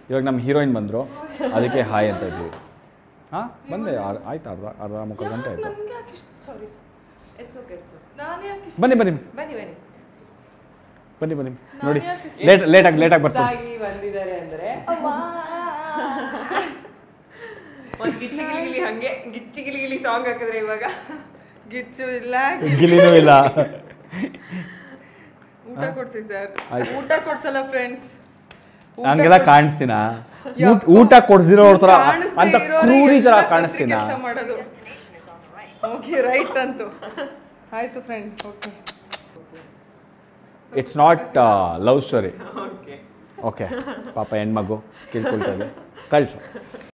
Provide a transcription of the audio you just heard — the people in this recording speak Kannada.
ಇವಾಗ ನಮ್ಮ ಹೀರೋಯಿನ್ ಬಂದರು ಅದಕ್ಕೆ ಹಾಯ್ ಅಂತ ಇದ್ವಿ ಹಾಂ ಬಂದೆ ಆ- ಆಯ್ತು ಅರ್ಧ ಅರ್ಧ ಮುಕ್ಕಾಲು ಗಂಟೆ ಆಯಿತು ನನ್ಗೆ ಯಾಕೆ ಇಷ್ಟು ಸಾರಿ ಇಟ್ಸ್ ಓಕೆ ಇಟ್ಸ್ ಓಕೆ ನಾನು ಯಾಕೆ ಇಷ್ಟು ಬನ್ನಿ ಬನ್ನಿ ಬನ್ನಿ ಬನ್ನಿ ಬನ್ನಿ ಬನ್ನಿ ನೋಡಿ ಲೇಟ್ ಲೇಟಾಗಿ ಲೇಟಾಗಿ ಬರ್ತೀನಿ ಸುಸ್ತಾಗಿ ಬಂದಿದ್ದಾರೆ ಅಂದ್ರೆ ಒಂದು ಗಿಚ್ಚಿ ಗಿಲಿಗಿಲಿ ಹಂಗೆ ಗಿಚ್ಚಿ ಗಿಲಿಗಿಲಿ ಸಾಂಗ್ ಹಾಕಿದ್ರೆ ಇವಾಗ ಗಿಚ್ಚು ಇಲ್ಲ ಗಿಲಿನೂ ಇಲ್ಲ ಊಟ ಕೊಡ್ಸಿ ಸರ್ ಆಯ್ತು. ಊಟ ಕೊಡ್ಸಲ್ಲ ಫ್ರೆಂಡ್ಸ್ ಹಂಗೆಲ್ಲ ಕಾಣಿಸ್ತೀನ ಊಟ ಊಟ ಕೊಡ್ಸಿರೋರ್ ಥರ ಅಂತ ಕ್ರೂರಿ ಥರ ಕಾಣಿಸ್ತೀನ ಕೆಲಸ ಮಾಡೋದು ಓಕೆ ರೈಟ್ ಅಂತು ಆಯ್ತು friend okay it's not love story okay okay ಪಾಪ ಹೆಣ್ಮಗು ಕೇಳ್ಕೊಳ್ತಾ ಇದೆ ಕಳ್ಸು